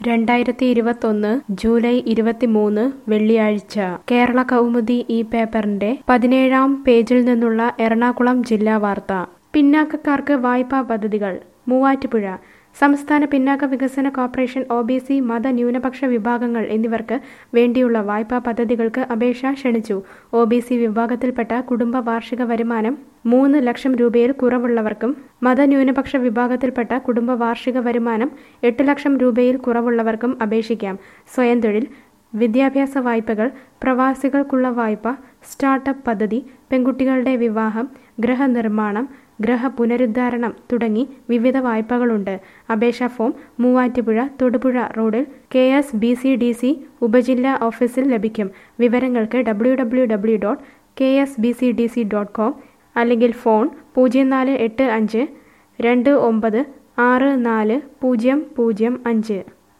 രണ്ടായിരത്തി ഇരുപത്തൊന്ന് ജൂലൈ ഇരുപത്തിമൂന്ന് വെള്ളിയാഴ്ച കേരള കൗമുദി ഈ പേപ്പറിന്റെ പതിനേഴാം പേജിൽ നിന്നുള്ള എറണാകുളം ജില്ലാ വാർത്ത പിന്നാക്കക്കാർക്ക് വായ്പാ പദ്ധതികൾ മൂവാറ്റുപുഴ സംസ്ഥാന പിന്നാക്ക വികസന കോർപ്പറേഷൻ ഒ ബി സി മത ന്യൂനപക്ഷ വിഭാഗങ്ങൾ എന്നിവർക്ക് വേണ്ടിയുള്ള വായ്പാ പദ്ധതികൾക്ക് അപേക്ഷ ക്ഷണിച്ചു ഒ ബി സി വിഭാഗത്തിൽപ്പെട്ട കുടുംബ വാർഷിക വരുമാനം മൂന്ന് ലക്ഷം രൂപയിൽ കുറവുള്ളവർക്കും മതന്യൂനപക്ഷ വിഭാഗത്തിൽപ്പെട്ട കുടുംബ വാർഷിക വരുമാനം എട്ട് ലക്ഷം രൂപയിൽ കുറവുള്ളവർക്കും അപേക്ഷിക്കാം സ്വയം തൊഴിൽ വിദ്യാഭ്യാസ വായ്പകൾ പ്രവാസികൾക്കുള്ള വായ്പ സ്റ്റാർട്ടപ്പ് പദ്ധതി പെൺകുട്ടികളുടെ വിവാഹം ഗൃഹനിർമ്മാണം ഗൃഹ പുനരുദ്ധാരണം തുടങ്ങി വിവിധ വായ്പകളുണ്ട് അപേക്ഷാ ഫോം മൂവാറ്റുപുഴ തൊടുപുഴ റോഡിൽ K S B C D C ഉപജില്ലാ ഓഫീസിൽ ലഭിക്കും വിവരങ്ങൾക്ക് W W W dot K S B C D C dot com അല്ലെങ്കിൽ ഫോൺ പൂജ്യം നാല് എട്ട് അഞ്ച് രണ്ട് ഒമ്പത് ആറ് നാല് പൂജ്യം പൂജ്യം അഞ്ച്